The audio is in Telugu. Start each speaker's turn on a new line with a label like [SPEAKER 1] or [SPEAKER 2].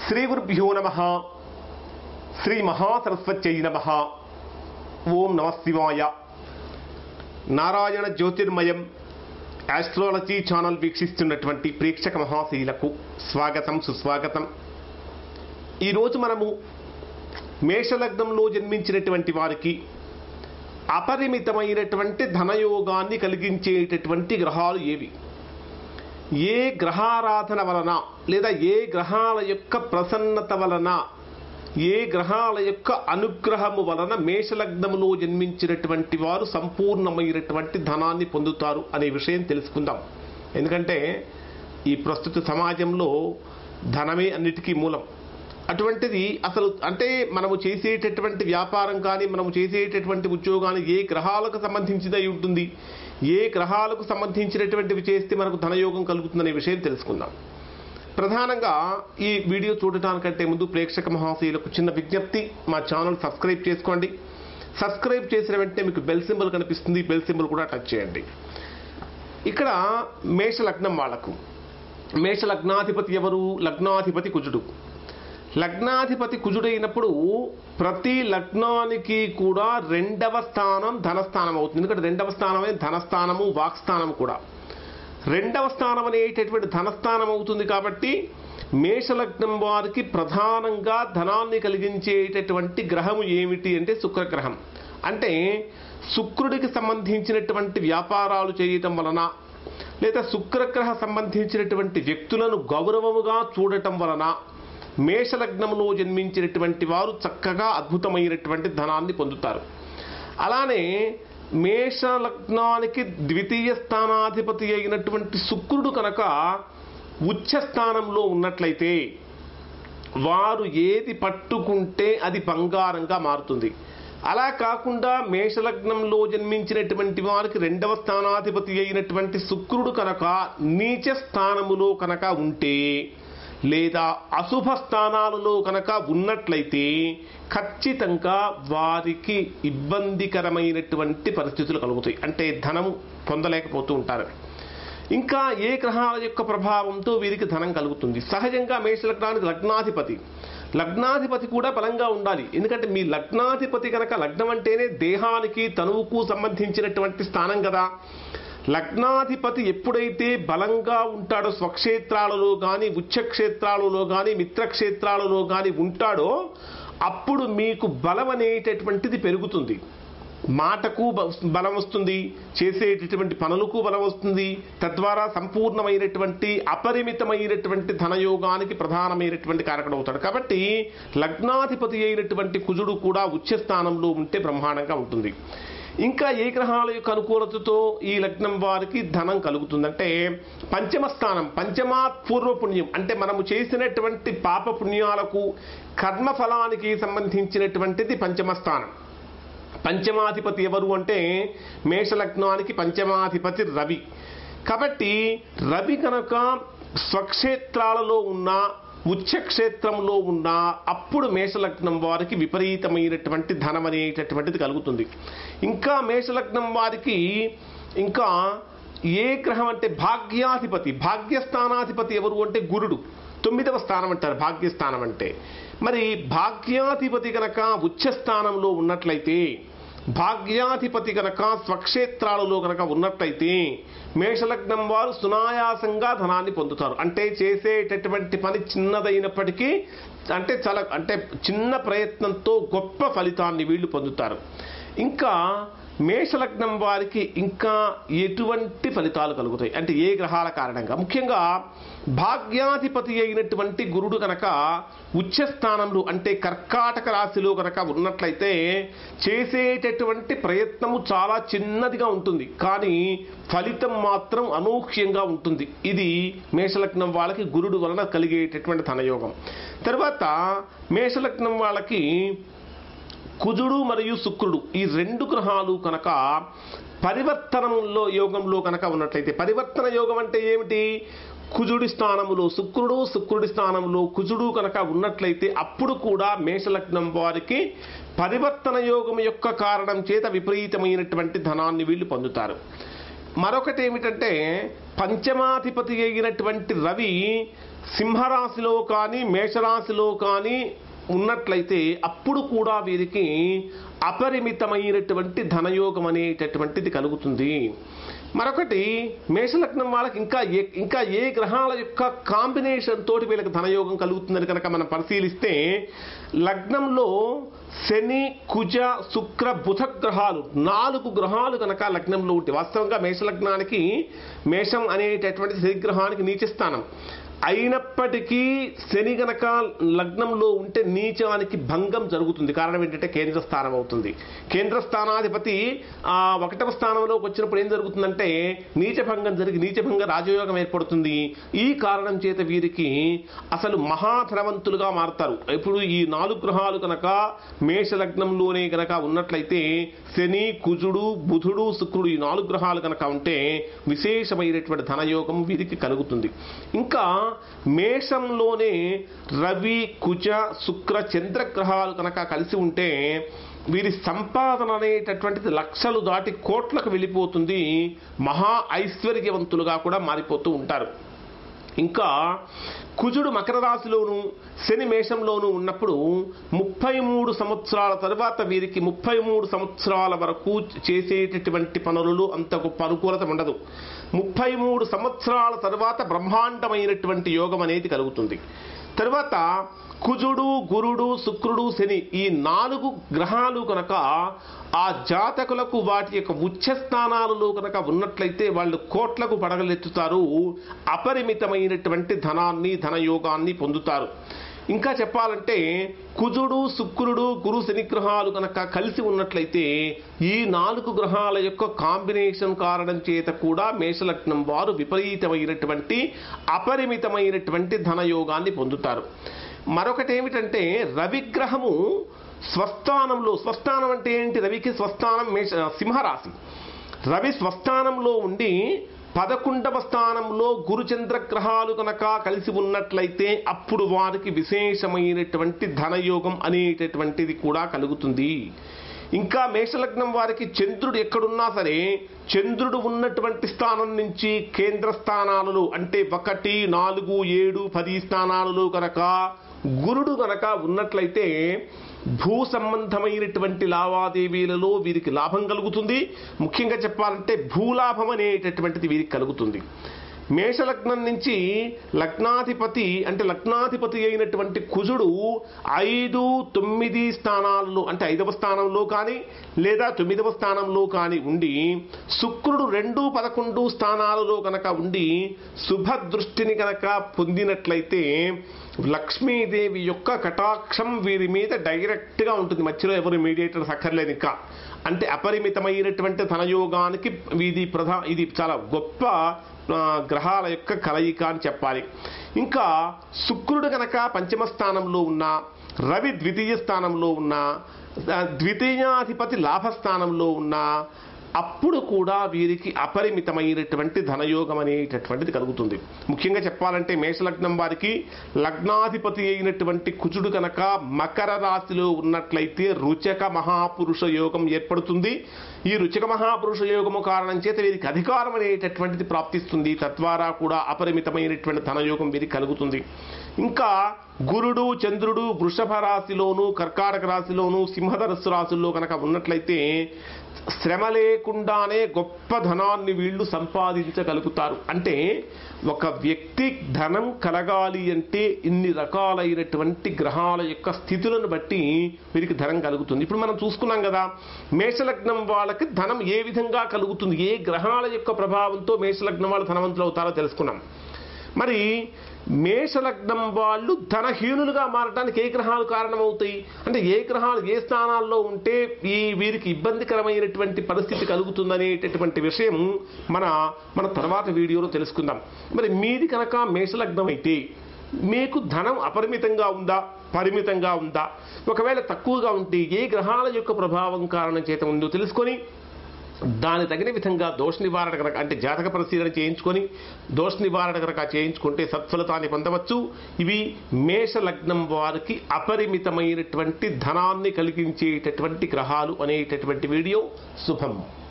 [SPEAKER 1] శ్రీ గురుభ్యో నమ శ్రీ మహాసరస్వత్యై నమ ఓం నమ శివాయ నారాయణ జ్యోతిర్మయం ఆస్ట్రాలజీ ఛానల్ వీక్షిస్తున్నటువంటి ప్రేక్షక మహాశీలకు స్వాగతం సుస్వాగతం ఈరోజు మనము మేషలగ్నంలో జన్మించినటువంటి వారికి అపరిమితమైనటువంటి ధనయోగాన్ని కలిగించేటటువంటి గ్రహాలు ఏవి ఏ గ్రహారాధన వలన లేదా ఏ గ్రహాల యొక్క ప్రసన్నత వలన ఏ గ్రహాల యొక్క అనుగ్రహము వలన మేషలగ్నములో జన్మించినటువంటి వారు సంపూర్ణమైనటువంటి ధనాన్ని పొందుతారు అనే విషయం తెలుసుకుందాం ఎందుకంటే ఈ ప్రస్తుత సమాజంలో ధనమే అన్నిటికీ మూలం అటువంటిది అసలు అంటే మనము చేసేటటువంటి వ్యాపారం కానీ మనము చేసేటటువంటి ఉద్యోగాన్ని ఏ గ్రహాలకు సంబంధించినది ఉంటుంది ఏ గ్రహాలకు సంబంధించినటువంటివి చేస్తే మనకు ధనయోగం కలుగుతుందనే విషయం తెలుసుకుందాం ప్రధానంగా ఈ వీడియో చూడటానికంటే ముందు ప్రేక్షక మహాశయులకు చిన్న విజ్ఞప్తి మా ఛానల్ సబ్స్క్రైబ్ చేసుకోండి సబ్స్క్రైబ్ చేసిన వెంటనే మీకు బెల్ సింబల్ కనిపిస్తుంది బెల్ సింబల్ కూడా టచ్ చేయండి ఇక్కడ మేష లగ్నం వాళ్లకు మేష లగ్నాధిపతి ఎవరు లగ్నాధిపతి కుజుడు లగ్నాధిపతి కుజుడైనప్పుడు ప్రతి లగ్నానికి కూడా రెండవ స్థానం ధనస్థానం అవుతుంది ఎందుకంటే రెండవ స్థానమే ధనస్థానము వాక్స్థానం కూడా రెండవ స్థానం అనేటటువంటి ధనస్థానం అవుతుంది కాబట్టి మేషలగ్నం వారికి ప్రధానంగా ధనాన్ని కలిగించేటటువంటి గ్రహము ఏమిటి అంటే శుక్రగ్రహం అంటే శుక్రుడికి సంబంధించినటువంటి వ్యాపారాలు చేయటం వలన లేదా శుక్రగ్రహ సంబంధించినటువంటి వ్యక్తులను గౌరవముగా చూడటం వలన మేషలగ్నంలో జన్మించినటువంటి వారు చక్కగా అద్భుతమైనటువంటి ధనాన్ని పొందుతారు అలానే మేష లగ్నానికి ద్వితీయ స్థానాధిపతి అయినటువంటి శుక్రుడు కనుక ఉచ్చ స్థానంలో ఉన్నట్లయితే వారు ఏది పట్టుకుంటే అది బంగారంగా మారుతుంది అలా కాకుండా మేషలగ్నంలో జన్మించినటువంటి వారికి రెండవ స్థానాధిపతి అయినటువంటి శుక్రుడు కనుక నీచ స్థానములో కనుక ఉంటే లేదా అశుభ స్థానాలలో కనుక ఉన్నట్లయితే ఖచ్చితంగా వారికి ఇబ్బందికరమైనటువంటి పరిస్థితులు కలుగుతాయి అంటే ధనం పొందలేకపోతూ ఉంటారు ఇంకా ఏ గ్రహాల యొక్క ప్రభావంతో వీరికి ధనం కలుగుతుంది సహజంగా మేషలగ్నానికి లగ్నాధిపతి లగ్నాధిపతి కూడా బలంగా ఉండాలి ఎందుకంటే మీ లగ్నాధిపతి కనుక లగ్నం అంటేనే దేహానికి తనువుకు సంబంధించినటువంటి స్థానం కదా లగ్నాధిపతి ఎప్పుడైతే బలంగా ఉంటాడో స్వక్షేత్రాలలో కానీ ఉచ్చక్షేత్రాలలో కానీ మిత్రక్షేత్రాలలో కానీ ఉంటాడో అప్పుడు మీకు బలం అనేటటువంటిది పెరుగుతుంది మాటకు బలం వస్తుంది చేసేటటువంటి పనులకు బలం వస్తుంది తద్వారా సంపూర్ణమైనటువంటి అపరిమితమైనటువంటి ధనయోగానికి ప్రధానమైనటువంటి కారకుడు అవుతాడు కాబట్టి లగ్నాధిపతి అయినటువంటి కుజుడు కూడా ఉచ్చ స్థానంలో ఉంటే బ్రహ్మాండంగా ఉంటుంది ఇంకా ఏ గ్రహాల యొక్క అనుకూలతతో ఈ లగ్నం వారికి ధనం కలుగుతుందంటే పంచమ స్థానం పంచమాత్ పూర్వ పుణ్యం అంటే మనము చేసినటువంటి పాప పుణ్యాలకు కర్మఫలానికి సంబంధించినటువంటిది పంచమ స్థానం పంచమాధిపతి ఎవరు అంటే మేషలగ్నానికి పంచమాధిపతి రవి కాబట్టి రవి కనుక స్వక్షేత్రాలలో ఉన్న ఉచ్చక్షేత్రంలో ఉన్న అప్పుడు మేషలగ్నం వారికి విపరీతమైనటువంటి ధనం అనేటటువంటిది కలుగుతుంది ఇంకా మేషలగ్నం వారికి ఇంకా ఏ గ్రహం అంటే భాగ్యాధిపతి భాగ్యస్థానాధిపతి ఎవరు అంటే గురుడు తొమ్మిదవ స్థానం అంటారు భాగ్యస్థానం అంటే మరి భాగ్యాధిపతి కనుక ఉచ్చస్థానంలో ఉన్నట్లయితే భాగ్యాధిపతి కనుక స్వక్షేత్రాలలో కనుక ఉన్నట్లయితే మేషలగ్నం వారు సునాయాసంగా ధనాన్ని పొందుతారు అంటే చేసేటటువంటి పని చిన్నదైనప్పటికీ అంటే చాలా అంటే చిన్న ప్రయత్నంతో గొప్ప ఫలితాన్ని వీళ్ళు పొందుతారు ఇంకా మేషలగ్నం వారికి ఇంకా ఎటువంటి ఫలితాలు కలుగుతాయి అంటే ఏ గ్రహాల కారణంగా ముఖ్యంగా భాగ్యాధిపతి అయినటువంటి గురుడు కనుక ఉచ్చస్థానంలో అంటే కర్కాటక రాశిలో కనుక ఉన్నట్లయితే చేసేటటువంటి ప్రయత్నము చాలా చిన్నదిగా ఉంటుంది కానీ ఫలితం మాత్రం అనూహ్యంగా ఉంటుంది ఇది మేషలగ్నం వాళ్ళకి గురుడు వలన కలిగేటటువంటి ధనయోగం తర్వాత మేషలగ్నం వాళ్ళకి కుజుడు మరియు శుక్రుడు ఈ రెండు గ్రహాలు కనుక పరివర్తనంలో యోగంలో కనుక ఉన్నట్లయితే పరివర్తన యోగం అంటే ఏమిటి కుజుడి స్థానములో శుక్రుడు శుక్రుడి స్థానంలో కుజుడు కనుక ఉన్నట్లయితే అప్పుడు కూడా మేషలగ్నం వారికి పరివర్తన యోగం యొక్క కారణం చేత విపరీతమైనటువంటి ధనాన్ని వీళ్ళు పొందుతారు మరొకటి ఏమిటంటే పంచమాధిపతి అయినటువంటి రవి సింహరాశిలో కానీ మేషరాశిలో కానీ ఉన్నట్లయితే అప్పుడు కూడా వీరికి అపరిమితమైనటువంటి ధనయోగం అనేటటువంటిది కలుగుతుంది మరొకటి మేషలగ్నం వాళ్ళకి ఇంకా ఏ ఇంకా ఏ గ్రహాల యొక్క కాంబినేషన్ తోటి వీళ్ళకి ధనయోగం కలుగుతుందని కనుక మనం పరిశీలిస్తే లగ్నంలో శని కుజ శుక్ర బుధ గ్రహాలు నాలుగు గ్రహాలు కనుక లగ్నంలో ఉంటాయి వాస్తవంగా మేషలగ్నానికి మేషం అనేటటువంటి శని గ్రహానికి నీచ స్థానం అయినప్పటికీ శని గనక లగ్నంలో ఉంటే నీచానికి భంగం జరుగుతుంది కారణం ఏంటంటే కేంద్ర స్థానం అవుతుంది కేంద్ర స్థానాధిపతి ఆ ఒకటవ స్థానంలోకి వచ్చినప్పుడు ఏం జరుగుతుందంటే నీచ భంగం జరిగి నీచభంగ రాజయోగం ఏర్పడుతుంది ఈ కారణం చేత వీరికి అసలు మహాధనవంతులుగా మారతారు ఇప్పుడు ఈ నాలుగు గ్రహాలు కనుక మేష లగ్నంలోనే కనుక ఉన్నట్లయితే శని కుజుడు బుధుడు శుక్రుడు ఈ నాలుగు గ్రహాలు కనుక ఉంటే విశేషమైనటువంటి ధనయోగం వీరికి కలుగుతుంది ఇంకా మేషంలోనే రవి కుజ శుక్ర చంద్రగ్రహాలు కనుక కలిసి ఉంటే వీరి సంపాదన అనేటటువంటిది లక్షలు దాటి కోట్లకు వెళ్ళిపోతుంది మహా ఐశ్వర్యవంతులుగా కూడా మారిపోతూ ఉంటారు ఇంకా కుజుడు మకర రాశిలోను శని మేషంలోను ఉన్నప్పుడు ముప్పై మూడు సంవత్సరాల తర్వాత వీరికి ముప్పై మూడు సంవత్సరాల వరకు చేసేటటువంటి పనులలో అంత గొప్ప అనుకూలత ఉండదు ముప్పై మూడు సంవత్సరాల తర్వాత బ్రహ్మాండమైనటువంటి యోగం అనేది కలుగుతుంది తర్వాత కుజుడు గురుడు శుక్రుడు శని ఈ నాలుగు గ్రహాలు కనుక ఆ జాతకులకు వాటి యొక్క ఉచ్చ స్థానాలలో కనుక ఉన్నట్లయితే వాళ్ళు కోట్లకు పడగలెత్తుతారు అపరిమితమైనటువంటి ధనాన్ని ధనయోగాన్ని పొందుతారు ఇంకా చెప్పాలంటే కుజుడు శుక్రుడు గురు శని గ్రహాలు కనుక కలిసి ఉన్నట్లయితే ఈ నాలుగు గ్రహాల యొక్క కాంబినేషన్ కారణం చేత కూడా మేషలగ్నం వారు విపరీతమైనటువంటి అపరిమితమైనటువంటి ధనయోగాన్ని పొందుతారు మరొకటి ఏమిటంటే రవిగ్రహము స్వస్థానంలో స్వస్థానం అంటే ఏంటి రవికి స్వస్థానం మేష సింహరాశి రవి స్వస్థానంలో ఉండి పదకొండవ స్థానంలో గురుచంద్ర గ్రహాలు కనుక కలిసి ఉన్నట్లయితే అప్పుడు వారికి విశేషమైనటువంటి ధనయోగం అనేటటువంటిది కూడా కలుగుతుంది ఇంకా మేషలగ్నం వారికి చంద్రుడు ఎక్కడున్నా సరే చంద్రుడు ఉన్నటువంటి స్థానం నుంచి కేంద్ర స్థానాలలో అంటే ఒకటి నాలుగు ఏడు పది స్థానాలలో కనుక గురుడు కనుక ఉన్నట్లయితే భూ సంబంధమైనటువంటి లావాదేవీలలో వీరికి లాభం కలుగుతుంది ముఖ్యంగా చెప్పాలంటే భూలాభం అనేటటువంటిది వీరికి కలుగుతుంది మేషలగ్నం నుంచి లగ్నాధిపతి అంటే లగ్నాధిపతి అయినటువంటి కుజుడు ఐదు తొమ్మిది స్థానాలలో అంటే ఐదవ స్థానంలో కానీ లేదా తొమ్మిదవ స్థానంలో కానీ ఉండి శుక్రుడు రెండు పదకొండు స్థానాలలో కనుక ఉండి శుభ దృష్టిని కనుక పొందినట్లయితే లక్ష్మీదేవి యొక్క కటాక్షం వీరి మీద డైరెక్ట్గా ఉంటుంది మధ్యలో ఎవరు మీడియేటర్స్ అక్కర్లేదు ఇంకా అంటే అపరిమితమైనటువంటి ధనయోగానికి ఇది ప్రధా ఇది చాలా గొప్ప ఆ, గ్రహాల యొక్క కలయిక అని చెప్పాలి ఇంకా శుక్రుడు కనుక పంచమ స్థానంలో ఉన్న రవి ద్వితీయ స్థానంలో ఉన్న ఆ, ద్వితీయాధిపతి లాభస్థానంలో ఉన్న అప్పుడు కూడా వీరికి అపరిమితమైనటువంటి ధనయోగం అనేటటువంటిది కలుగుతుంది ముఖ్యంగా చెప్పాలంటే మేషలగ్నం వారికి లగ్నాధిపతి అయినటువంటి కుజుడు కనుక మకర రాశిలో ఉన్నట్లయితే రుచక మహాపురుష యోగం ఏర్పడుతుంది ఈ రుచక మహాపురుష యోగము కారణం చేత వీరికి అధికారం అనేటటువంటిది ప్రాప్తిస్తుంది తద్వారా కూడా అపరిమితమైనటువంటి ధనయోగం వీరికి కలుగుతుంది ఇంకా గురుడు చంద్రుడు వృషభ రాశిలోను కర్కాటక రాశిలోను సింహధనస్సు రాశుల్లో కనుక ఉన్నట్లయితే శ్రమ లేకుండానే గొప్ప ధనాన్ని వీళ్ళు సంపాదించగలుగుతారు అంటే ఒక వ్యక్తి ధనం కలగాలి అంటే ఇన్ని రకాలైనటువంటి గ్రహాల యొక్క స్థితులను బట్టి వీరికి ధనం కలుగుతుంది ఇప్పుడు మనం చూసుకున్నాం కదా మేషలగ్నం వాళ్ళకి ధనం ఏ విధంగా కలుగుతుంది ఏ గ్రహాల యొక్క ప్రభావంతో మేషలగ్నం వాళ్ళు ధనవంతులు అవుతారో తెలుసుకున్నాం మరి మేషలగ్నం వాళ్ళు ధనహీనులుగా మారడానికి ఏ గ్రహాలు కారణమవుతాయి అంటే ఏ గ్రహాలు ఏ స్థానాల్లో ఉంటే ఈ వీరికి ఇబ్బందికరమైనటువంటి పరిస్థితి కలుగుతుందనేటటువంటి విషయం మన మన తర్వాత వీడియోలో తెలుసుకుందాం మరి మీది కనుక మేషలగ్నం అయితే మీకు ధనం అపరిమితంగా ఉందా పరిమితంగా ఉందా ఒకవేళ తక్కువగా ఉంటే ఏ గ్రహాల యొక్క ప్రభావం కారణం చేత ఉందో తెలుసుకొని దాని తగిన విధంగా దోష నివారణ కనుక అంటే జాతక పరిశీలన చేయించుకొని దోష నివారణ కనుక చేయించుకుంటే సత్ఫలితాన్ని పొందవచ్చు ఇవి మేష లగ్నం వారికి అపరిమితమైనటువంటి ధనాన్ని కలిగించేటటువంటి గ్రహాలు అనేటటువంటి వీడియో శుభం